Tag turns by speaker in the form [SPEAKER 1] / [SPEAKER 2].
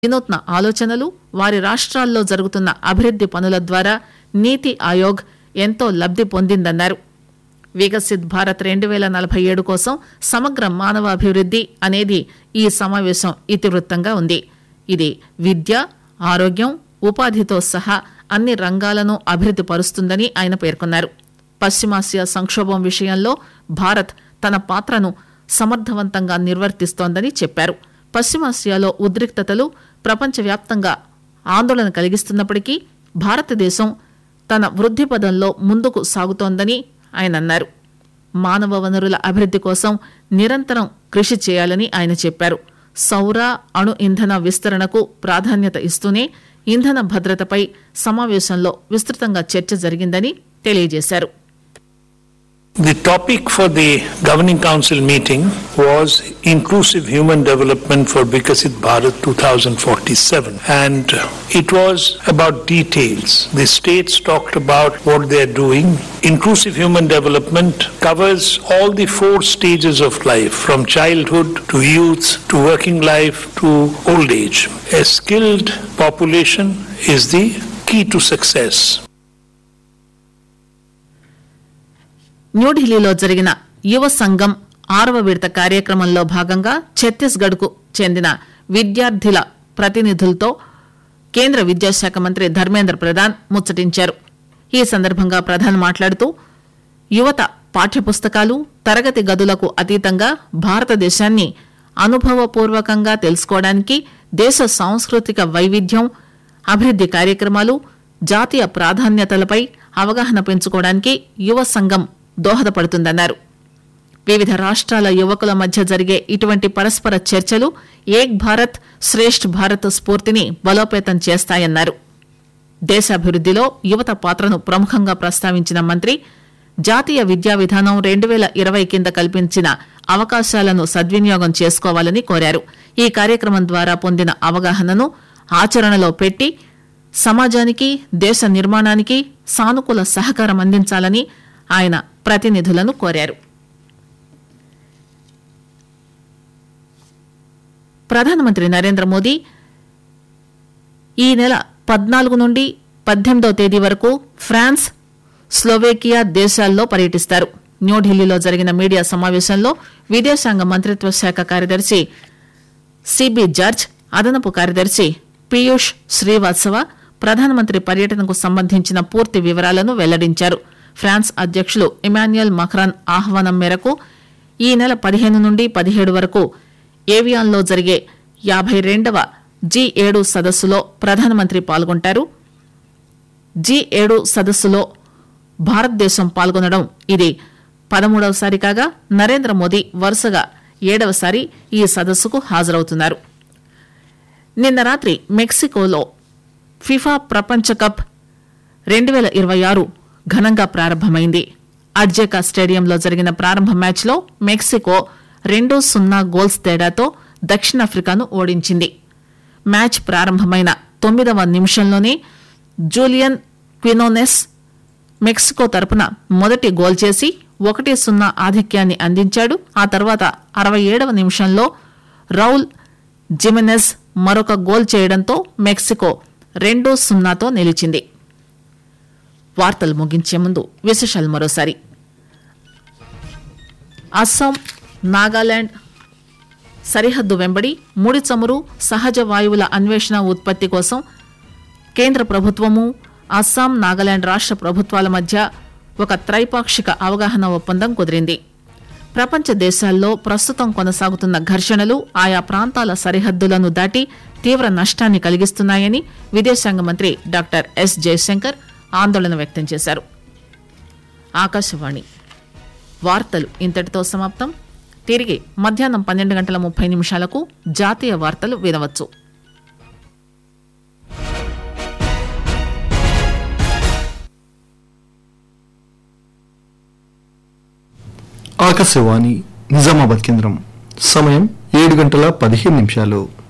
[SPEAKER 1] వినూత్న ఆలోచనలు వారి రాష్ట్రాల్లో జరుగుతున్న అభివృద్ది పనుల ద్వారా నీతి ఆయోగ్ ఎంతో లబ్ది పొందిందన్నారు వికసిత్ భారత్ రెండు వేల నలభై ఏడు కోసం సమగ్ర మానవాభివృద్ది అనేది ఈ సమావేశం ఇతివృత్తంగా ఉంది ఇది విద్య ఆరోగ్యం ఉపాధితో సహా అన్ని రంగాలను అభివృద్ది పరుస్తుందని ఆయన పేర్కొన్నారు పశ్చిమాసియా సంక్షోభం విషయంలో భారత్ తన పాత్రను సమర్థవంతంగా నిర్వర్తిస్తోందని చెప్పారు పశ్చిమాసియాలో ఉద్రిక్తతలు ప్రపంచవ్యాప్తంగా ఆందోళన కలిగిస్తున్నప్పటికీ భారతదేశం తన వృద్ధి పదంలో ముందుకు సాగుతోందని ఆయన అన్నారు మానవ వనరుల అభివృద్ది కోసం నిరంతరం కృషి చేయాలని ఆయన చెప్పారు సౌర అణు ఇంధన విస్తరణకు ప్రాధాన్యత ఇస్తూనే ఇంధన భద్రతపై సమావేశంలో విస్తృతంగా చర్చ జరిగిందని తెలియజేశారు
[SPEAKER 2] The topic for the Governing Council meeting was Inclusive Human Development for Vikasit Bharat 2047 and it was about details. The states talked about what they are doing. Inclusive human development covers all the four stages of life from childhood to youth to working life to old age. A skilled population is the key to success.
[SPEAKER 1] న్యూఢిల్లీలో జరిగిన యువ సంఘం ఆరవ విడత కార్యక్రమంలో భాగంగా ఛత్తీస్గఢ్ కు చెందిన విద్యార్థుల ప్రతినిధులతో కేంద్ర విద్యాశాఖ మంత్రి ధర్మేంద్ర ప్రధాన్ ముచ్చటించారు ఈ సందర్భంగా ప్రధాన్ మాట్లాడుతూ యువత పాఠ్యపుస్తకాలు తరగతి గదులకు అతీతంగా భారతదేశాన్ని అనుభవపూర్వకంగా తెలుసుకోవడానికి దేశ సాంస్కృతిక వైవిధ్యం అభివృద్ది కార్యక్రమాలు జాతీయ ప్రాధాన్యతలపై అవగాహన పెంచుకోవడానికి యువ సంఘం దోహదపడుతుందన్నారు వివిధ రాష్ట్రాల యువకుల మధ్య జరిగే ఇటువంటి పరస్పర చర్చలు ఏక్ భారత్ శ్రేష్ఠ్ భారత్ స్ఫూర్తిని బలోపేతం చేస్తాయన్నారు దేశాభివృద్దిలో యువత పాత్రను ప్రముఖంగా ప్రస్తావించిన మంత్రి జాతీయ విద్యా విధానం రెండు వేల ఇరవై కింద కల్పించిన అవకాశాలను సద్వినియోగం చేసుకోవాలని కోరారు ఈ కార్యక్రమం ద్వారా పొందిన అవగాహనను ఆచరణలో పెట్టి సమాజానికి దేశ నిర్మాణానికి సానుకూల సహకారం అందించాలని ఆయన ప్రతినిధులను కోరారు ప్రధానమంత్రి నరేంద్ర మోదీ ఈ నెల పద్నాలుగు నుండి పద్దెనిమిదవ తేదీ వరకు ఫ్రాన్స్ స్లోవేకియా దేశాల్లో పర్యటిస్తారు న్యూఢిల్లీలో జరిగిన మీడియా సమావేశంలో విదేశాంగ మంత్రిత్వ శాఖ కార్యదర్శి సిబి జార్జ్ అదనపు కార్యదర్శి పీయూష్ శ్రీవాత్సవ ప్రధానమంత్రి పర్యటనకు సంబంధించిన పూర్తి వివరాలను వెల్లడించారు ఫ్రాన్స్ అధ్యక్షులు ఇమాన్యుయల్ మక్రాన్ ఆహ్వానం మేరకు ఈ నెల పదిహేను నుండి పదిహేడు వరకు ఏవియాన్లో జరిగే యాభై రెండవ జీ ఏడు సదస్సులో ప్రధానమంత్రి పాల్గొంటారు జీ ఏడు సదస్సులో భారతదేశం పాల్గొనడం ఇది పదమూడవసారి కాగా నరేంద్ర మోదీ వరుసగా ఏడవసారి ఈ సదస్సుకు హాజరవుతున్నారు నిన్న రాత్రి మెక్సికోలో ఫిఫా ప్రపంచ కప్ రెండు వేల ఇరవై ఆరు ఘనంగా ప్రారంభమైంది అడ్జెకా స్టేడియంలో జరిగిన ప్రారంభ మ్యాచ్లో మెక్సికో రెండు సున్నా గోల్స్ తేడాతో దక్షిణాఫ్రికాను ఓడించింది మ్యాచ్ ప్రారంభమైన తొమ్మిదవ నిమిషంలోనే జూలియన్ క్వినోనెస్ మెక్సికో తరపున మొదటి గోల్ చేసి ఒకటి సున్నా ఆధిక్యాన్ని అందించాడు ఆ తర్వాత అరవై ఏడవ నిమిషంలో రౌల్ జిమెనెజ్ మరొక గోల్ చేయడంతో మెక్సికో రెండు సున్నాతో నిలిచింది వార్తలు ముగించే ముందు విశేషాలు మరోసారి అస్సాం నాగాలాండ్ సరిహద్దు వెంబడి ముడి చమురు సహజ వాయువుల అన్వేషణ ఉత్పత్తి కోసం కేంద్ర ప్రభుత్వము అస్సాం నాగాలాండ్ రాష్ట్ర ప్రభుత్వాల మధ్య ఒక త్రైపాక్షిక అవగాహన ఒప్పందం కుదిరింది ప్రపంచ దేశాల్లో ప్రస్తుతం కొనసాగుతున్న ఘర్షణలు ఆయా ప్రాంతాల సరిహద్దులను దాటి తీవ్ర నష్టాన్ని కలిగిస్తున్నాయని విదేశాంగ మంత్రి డాక్టర్ ఎస్ జయశంకర్ ఆందోళన వ్యక్తం చేశారు ఆకాశవాణి వార్తలు ఇంతటితో సమాప్తం తిరిగి మధ్యాహ్నం పన్నెండు గంటల ముప్పై నిమిషాలకు జాతీయ వార్తలు వినవచ్చు
[SPEAKER 3] ఆకాశవాణి నిజామాబాద్ కేంద్రం సమయం ఏడు గంటల పదిహేను నిమిషాలు